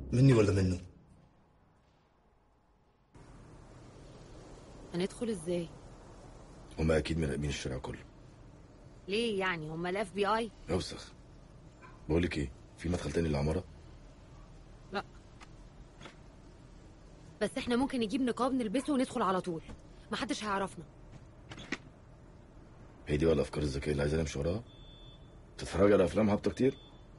مني ولا منه هندخل ازاي هما اكيد مراقبين الشارع كله ليه يعني هما الاف بي اي اوسخ بقول لك ايه في مدخل تاني للعماره لا بس احنا ممكن نجيب نقاب نلبسه وندخل على طول محدش هيعرفنا هي دي بقى الافكار الذكيه اللي عايزين نمشي وراها تتفرج على افلام هابطه كتير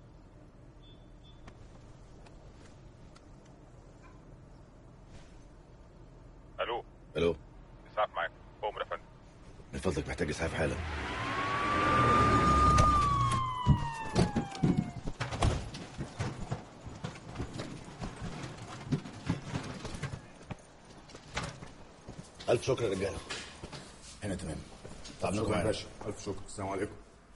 الو الو اسعاف معاك امر يا فندم من فضلك محتاج اسعاف حالا الف شكر يا رجاله هنا تمام شكرا تعبنا يا باشا الف شكر السلام عليكم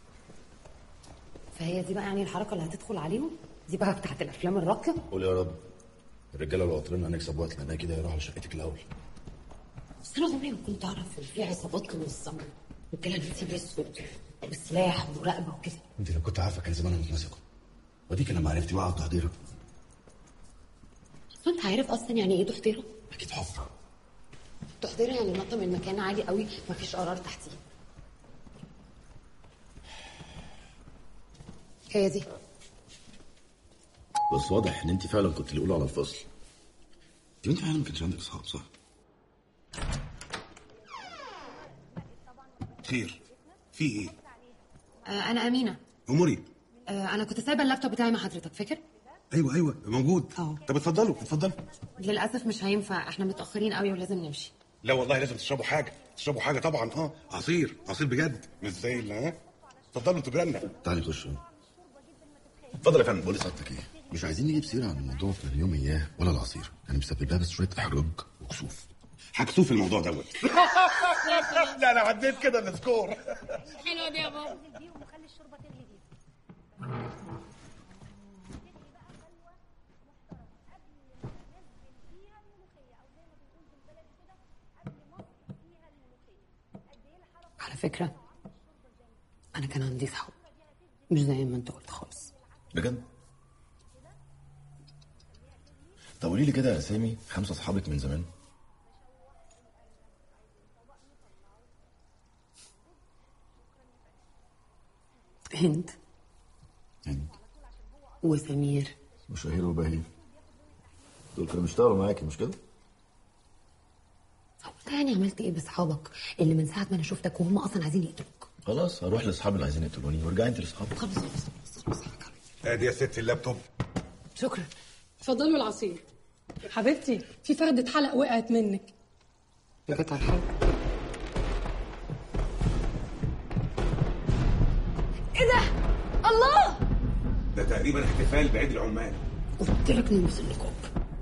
فهي دي بقى يعني الحركه اللي هتدخل عليهم دي بقى بتاعت الافلام الراقيه قول يا رب الرجاله لو عطلنا هنكسب وقت لان اكيد هيروحوا لشقتك الاول بس انا عمري ما كنت اعرف ان في عصابات منظمه رجاله بتسيب اسود وسلاح ومراقبه وكده انت لو كنت عارفه كان زمانها متمسكه وديك لما عرفتي وقع تحضيرك بس انت عارف اصلا يعني ايه تحضيره اكيد حفره تحضيره يعني نط من مكان عالي قوي مفيش قرار تحتيه هي دي بس واضح ان انت فعلا كنت الاولى على الفصل انت انت فعلا ما كانش عندك اصحاب صح خير في ايه آه انا امينه اموري آه انا كنت سايبه اللابتوب بتاعي مع حضرتك فاكر ايوه ايوه موجود أهو. طب اتفضلوا اتفضلوا للاسف مش هينفع احنا متاخرين قوي ولازم نمشي لا والله لازم تشربوا حاجه تشربوا حاجه طبعا اه عصير عصير بجد مش زي اللي ها اتفضلوا انتوا جيراننا تعالي خش اتفضل يا فندم بقول لسعادتك ايه مش عايزين نجيب سيره عن الموضوع في اليوم اياه ولا العصير يعني بيسبب لها بس شويه احراج وكسوف هكسوف الموضوع دوت لا انا عديت كده السكور حلوه دي يا بابا على فكرة أنا كان عندي صحاب مش زي ما أنت قلت خالص بجد طب قولي لي كده يا اسامي خمسه اصحابك من زمان هند يعني وسمير وشهير وبهير دول كانوا بيشتغلوا معاكي مش كده؟ هو أنت يعني عملت إيه بأصحابك اللي من ساعة ما أنا شفتك وهم أصلا عايزين يقتلوك خلاص هروح لاصحابي اللي عايزين يقتلوني وارجعي انت لاصحابك خلاص خلاص خلاص خلاص حقك عليا. ادي يا ست اللابتوب شكرا اتفضلوا العصير حبيبتي في فردة حلق وقعت منك يا قطع الحلقة إيه ده؟ الله ده تقريبا احتفال بعيد العمال قلت لك نلبس النقاب